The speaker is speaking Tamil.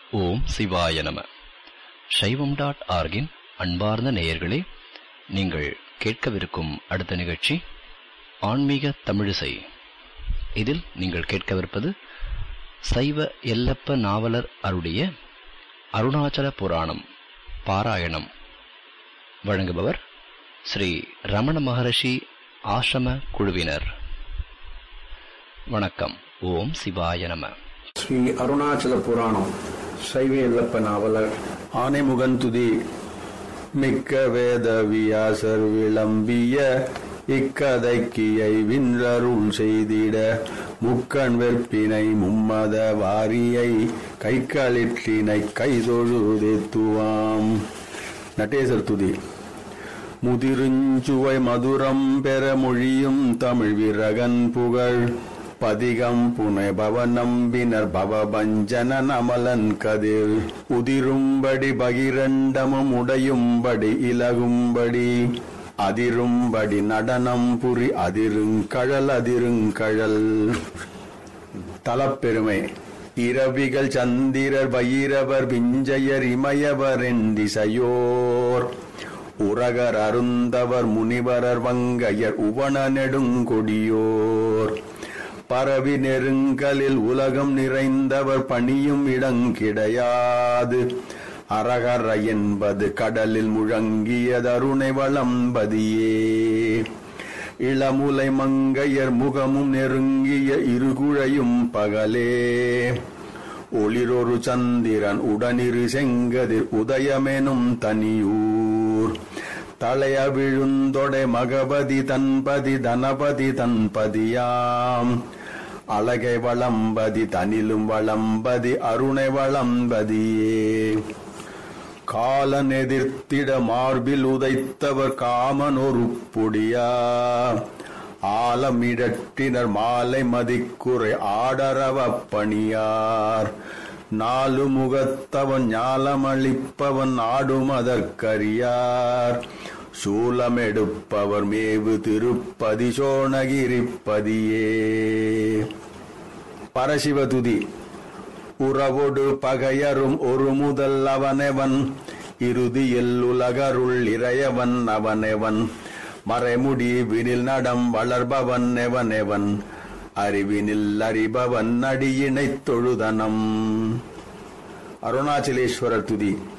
ஓம் சிவாய நம சைவம் டாட் ஆர்கின் அன்பார்ந்த நேயர்களே நீங்கள் கேட்கவிருக்கும் அடுத்த நிகழ்ச்சி ஆன்மீக தமிழிசை இதில் நீங்கள் கேட்கவிருப்பது சைவ எல்லப்ப நாவலர் அருடைய அருணாச்சல புராணம் பாராயணம் வழங்குபவர் ஸ்ரீ ரமண மகரிஷி ஆசிரம குழுவினர் வணக்கம் ஓம் சிவாய நம ஸ்ரீ அருணாச்சல புராணம் சைவ எல்லப்ப நாவலர் ஆனைமுகந்துதி மிக்க வேத வியாசர் விளம்பிய இக்கதைக்கியை வின்றருள் செய்திட முக்கண் வெற்பினை மும்மத வாரியை கைக்களிற்றினை கைதொழுதெத்துவாம் நடேசர் துதி முதிருஞ்சுவை மதுரம் பெற மொழியும் தமிழ் விரகன் புகழ் பதிகம் புனை பவநம்பினர் பவபஞ்சன நமலன் கதிர் உதிரும்படி பகிரண்டமும் உடையும்படி இலகும்படி அதிரும்படி நடனம் புரி அதிருங்கழல் அதிருங்கழல் தலப்பெருமை இரவிகள் சந்திரர் பைரவர் விஞ்சையர் இமயவர் திசையோர் உரகர் அருந்தவர் முனிவரர் வங்கையர் உவன நெடுங்கொடியோர் பரவி நெருங்கலில் உலகம் நிறைந்தவர் பணியும் இடங்கிடையாது அரகர என்பது கடலில் முழங்கியதருணை வளம்பதியே இளமுலை மங்கையர் முகமும் நெருங்கிய இருகுழையும் பகலே ஒளிரொரு சந்திரன் உடனிரு செங்கதிர் உதயமெனும் தனியூர் தலைய விழுந்தொடை மகபதி தன்பதி தனபதி தன்பதியாம் அழகை வளம்பதி தனிலும் வளம்பதி அருணை வளம்பதியே காலன் எதிர்த்திட மார்பில் உதைத்தவர் காமன் ஒரு புடியா ஆலமிடட்டினர் மாலை மதிக்குறை ஆடரவ பணியார் நாலு முகத்தவன் ஞாலமளிப்பவன் ஆடும் அதற்கரியார் சூலமெடுப்பவர் மேவு திருப்பதி சோணகிரிப்பதியே பரசிவதுதி உறவொடு பகையரும் ஒரு முதல் அவனெவன் இறுதியில் உலகருள் இறையவன் அவனெவன் மறைமுடி வினில் நடம் வளர்பவன் எவனெவன் அறிவினில் அறிபவன் அடியினைத் தொழுதனம் அருணாச்சலேஸ்வரர் துதி